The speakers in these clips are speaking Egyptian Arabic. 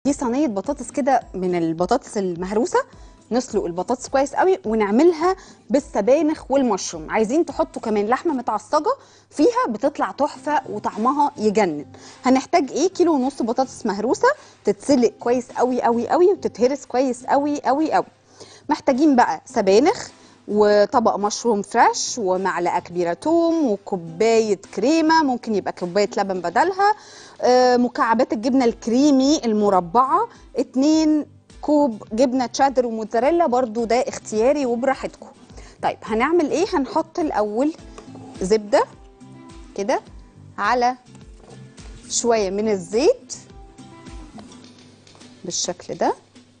دي صينيه بطاطس كده من البطاطس المهروسه نسلق البطاطس كويس قوي ونعملها بالسبانخ والمشروم عايزين تحطوا كمان لحمه متعصجه فيها بتطلع تحفه وطعمها يجنن هنحتاج ايه كيلو ونص بطاطس مهروسه تتسلق كويس قوي قوي قوي وتتهرس كويس قوي قوي قوي محتاجين بقى سبانخ وطبق مشروم فريش ومعلقه كبيره توم وكوبايه كريمه ممكن يبقى كوبايه لبن بدلها آه، مكعبات الجبنه الكريمي المربعه اتنين كوب جبنه تشادر وموتزاريلا برضو ده اختياري وبراحتكم طيب هنعمل ايه هنحط الاول زبده كده على شويه من الزيت بالشكل ده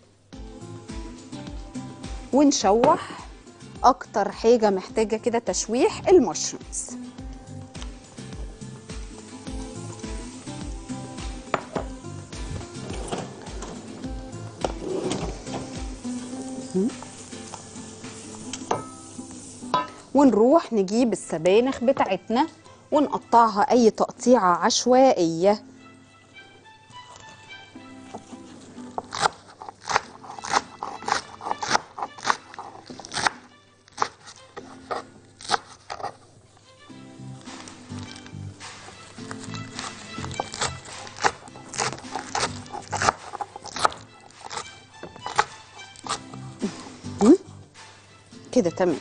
ونشوح اكتر حاجه محتاجه كده تشويح المشرومز ونروح نجيب السبانخ بتاعتنا ونقطعها اي تقطيعه عشوائيه كده تمام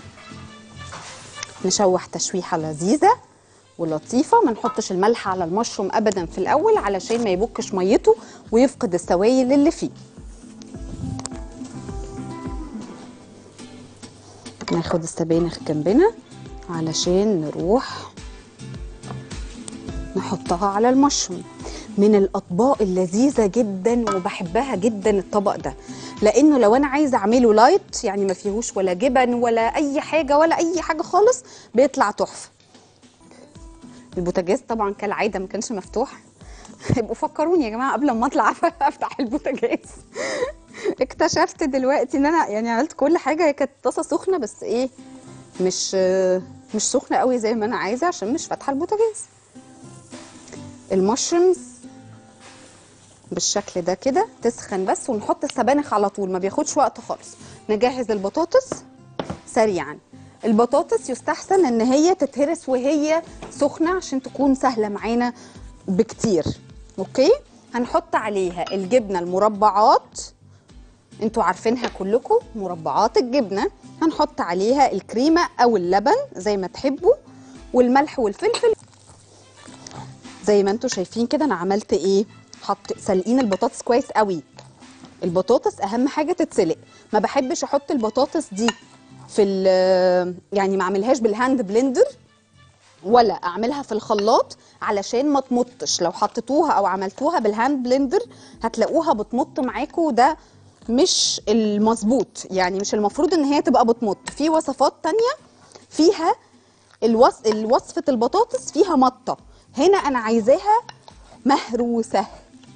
نشوح تشويحه لذيذه ولطيفه ما نحطش الملح على المشروم ابدا في الاول علشان ما يبكش ميته ويفقد السوائل اللي فيه ناخد السبانخ جنبنا علشان نروح نحطها على المشروم من الاطباق اللذيذه جدا وبحبها جدا الطبق ده لانه لو انا عايزه اعمله لايت يعني ما فيهوش ولا جبن ولا اي حاجه ولا اي حاجه خالص بيطلع تحفه البوتاجاز طبعا كالعاده ما كانش مفتوح يبقوا فكروني يا جماعه قبل ما اطلع افتح البوتاجاز اكتشفت دلوقتي ان انا يعني عملت كل حاجه هي كانت طاسه سخنه بس ايه مش مش سخنه قوي زي ما انا عايزه عشان مش فاتحه البوتاجاز المشرومز بالشكل ده كده تسخن بس ونحط السبانخ على طول ما بياخدش وقت خالص نجهز البطاطس سريعا البطاطس يستحسن ان هي تتهرس وهي سخنه عشان تكون سهله معانا بكتير اوكي هنحط عليها الجبنه المربعات انتوا عارفينها كلكم مربعات الجبنه هنحط عليها الكريمه او اللبن زي ما تحبوا والملح والفلفل زي ما انتوا شايفين كده انا عملت ايه حط سلقين البطاطس كويس قوي البطاطس اهم حاجه تتسلق ما بحبش احط البطاطس دي في ال- يعني ما اعملهاش بالهاند بلندر ولا اعملها في الخلاط علشان ما تمطش لو حطيتوها او عملتوها بالهاند بلندر هتلاقوها بتمط معاكوا ده مش المظبوط يعني مش المفروض ان هي تبقى بتمط في وصفات تانية فيها الوص... الوصفة البطاطس فيها مطة هنا انا عايزاها مهروسة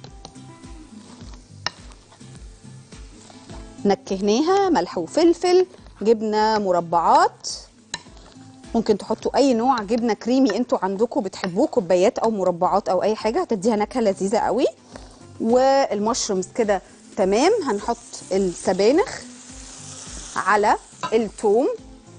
نكهناها ملح وفلفل جبنة مربعات ممكن تحطوا اي نوع جبنه كريمي انتوا عندكم بتحبوه كوبايات او مربعات او اي حاجه هتديها نكهه لذيذه قوي والمشرومز كده تمام هنحط السبانخ على الثوم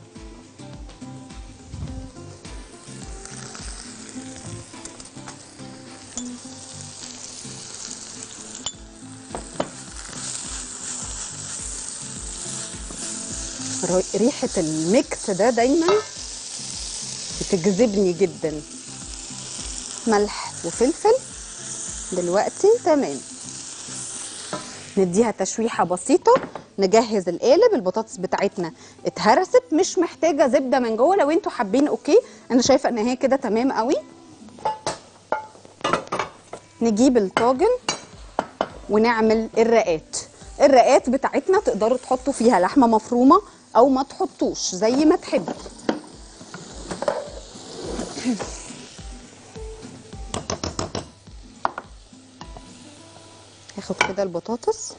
ريحه الميكس ده دايما بتجذبني جدا ملح وفلفل دلوقتي تمام نديها تشويحه بسيطه نجهز القالب البطاطس بتاعتنا اتهرست مش محتاجه زبده من جوه لو انتوا حابين اوكي انا شايفه ان هي كده تمام قوي نجيب الطاجن ونعمل الرقات الرقات بتاعتنا تقدروا تحطوا فيها لحمه مفرومه او ما تحطوش زي ما تحبوا هاخد كده البطاطس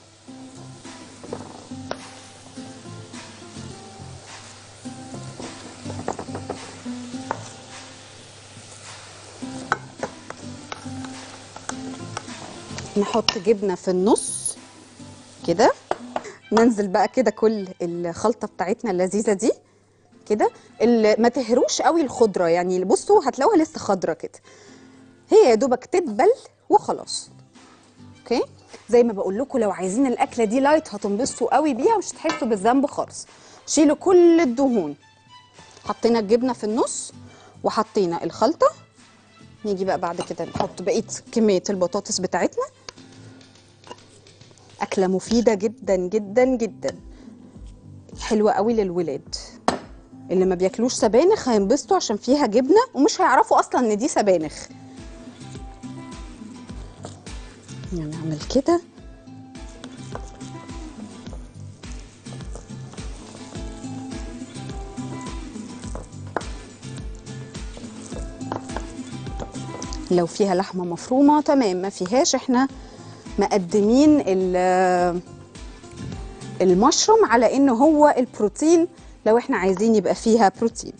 نحط جبنه في النص كده ننزل بقى كده كل الخلطه بتاعتنا اللذيذه دي كده ال- ما تهروش قوي الخضره يعني بصوا هتلاقوها لسه خضره كده هي يا دوبك تدبل وخلاص اوكي زي ما بقول لكم لو عايزين الاكله دي لايت هتنبسطوا قوي بيها ومش هتحسوا بالذنب خالص شيلوا كل الدهون حطينا الجبنه في النص وحطينا الخلطه نيجي بقى بعد كده نحط بقيه كميه البطاطس بتاعتنا اكله مفيده جدا جدا جدا حلوه قوي للولاد اللي ما بياكلوش سبانخ هينبسطوا عشان فيها جبنه ومش هيعرفوا اصلا ان دي سبانخ يعني نعمل كده لو فيها لحمه مفرومه تمام ما فيهاش احنا مقدمين ال- المشروم على انه هو البروتين لو احنا عايزين يبقى فيها بروتين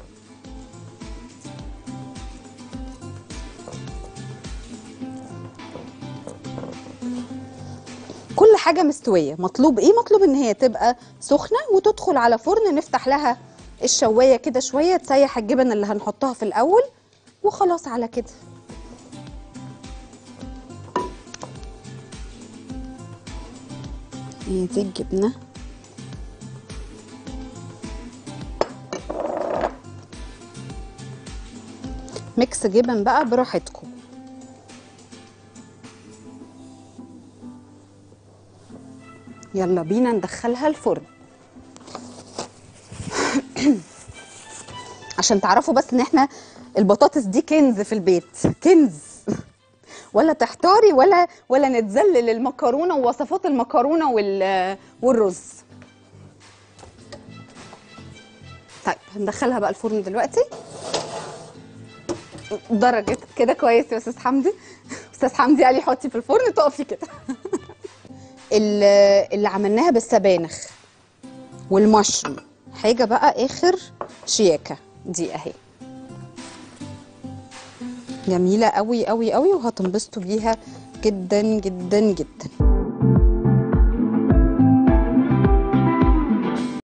كل حاجة مستوية مطلوب ايه مطلوب ان هي تبقى سخنة وتدخل على فرن نفتح لها الشواية كده شوية تسيح الجبن اللي هنحطها في الاول وخلاص على كده هي دي الجبنة ميكس جبن بقى براحتكم يلا بينا ندخلها الفرن عشان تعرفوا بس ان احنا البطاطس دي كنز في البيت كنز ولا تحتاري ولا ولا نتذلل المكرونه ووصفات المكرونه وال والرز طيب هندخلها بقى الفرن دلوقتي درجة كده كويس يا استاذ حمدي استاذ حمدي قال لي حطي في الفرن تقفي كده اللي اللي عملناها بالسبانخ والمشروم حاجه بقى اخر شياكه دي اهي جميله قوي قوي قوي وهتنبسطوا بيها جدا جدا جدا